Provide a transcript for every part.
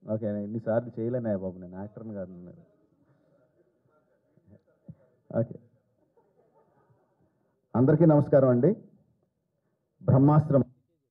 Okay నేను ఇన్నిసార్లు చేయలేనా బాబు నేను యాక్టర్ని కాదు నేను ఓకే అందరికీ నమస్కారం అండి బ్రహ్మాస్త్రం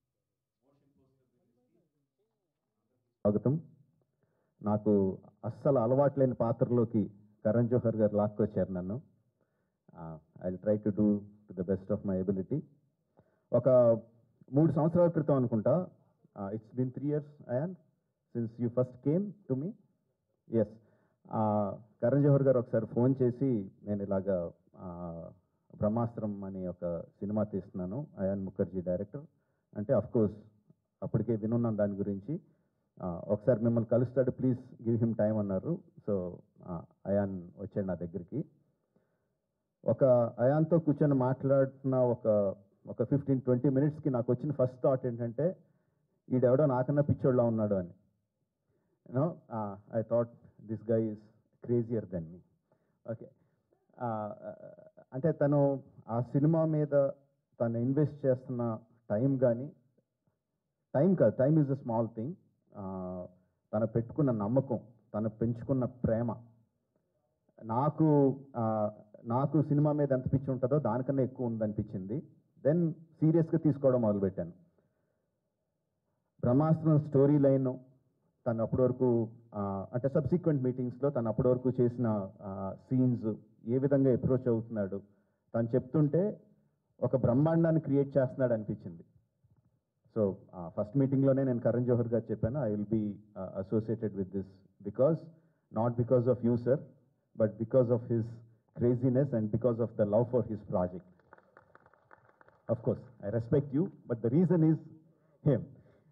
స్వాగతం నాకు అస్సలు అలవాట్లేని పాత్రలోకి కరణ్ జోహర్ గారు లాక్కొచ్చారు నన్ను I try to do to the best of my ability ఒక మూడు సంవత్సరాల క్రితం అనుకుంటా it's been three years Ayan since you first came to me yes Karan Johar గారు ఒకసారి ఫోన్ చేసి నేను ఇలాగా ఆ, బ్రహ్మాస్త్రం అనే ఒక సినిమా తీస్తున్నాను అయాన్ ముఖర్జీ డైరెక్టర్ అంటే అఫ్ కోర్స్ అప్పటికే వినున్నాను దాని గురించి ఆ, ఒకసారి మిమ్మల్ని కలుస్తాడు ప్లీజ్ గివ్ హిమ్ టైం అన్నారు సో అయాన్ వచ్చాడు నా దగ్గరికి ఒక అయాన్తో కూర్చొని మాట్లాడుతున్న ఒక ఒక ఫిఫ్టీన్ ట్వంటీ మినిట్స్కి నాకు వచ్చిన ఫస్ట్ థాట్ ఏంటంటే ఈడెవడో నాకన్నా పిచ్చోళ్ళ ఉన్నాడు అని you know I thought this guy is crazier than me okay అంటే తను ఆ సినిమా మీద తను ఇన్వెస్ట్ చేస్తున్న టైం కానీ టైం కాదు time is a small thing తను పెట్టుకున్న నమ్మకం తను పెంచుకున్న ప్రేమ నాకు ఆ, నాకు సినిమా మీద ఎంత పిచ్చి ఉంటుందో దానికన్నా ఎక్కువ ఉందనిపించింది దెన్ సీరియస్గా తీసుకోవడం మొదలుపెట్టాను బ్రహ్మాస్త్రం స్టోరీ లైన్ తను అప్పటి వరకు ఆ, అంటే సబ్సిక్వెంట్ మీటింగ్స్లో తను అప్పటి వరకు చేసిన సీన్స్ ఏ విధంగా అప్రోచ్ అవుతున్నాడు తను చెప్తుంటే ఒక బ్రహ్మాండాన్ని క్రియేట్ చేస్తున్నాడు అనిపించింది సో ఫస్ట్ మీటింగ్లోనే నేను కరణ్ జోహర్ గారు చెప్పాను I will be associated with this because not because of you sir but because of his craziness and because of the love for his project of course I respect you but the reason is him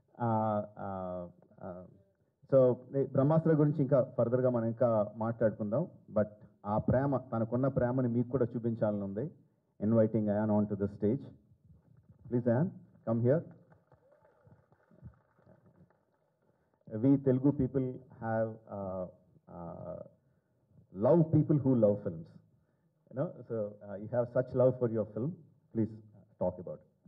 so Brahmastra గురించి ఇంకా ఫర్దర్గా మనం ఇంకా మాట్లాడుకుందాం but ఆ ప్రేమ తనకున్న ప్రేమని మీకు కూడా చూపించాలని ఉంది inviting Ayan on to the stage please Ayan come here we Telugu people have uh, uh, love people who love films. You know, so uh, you have such love for your film. Please uh, talk about it.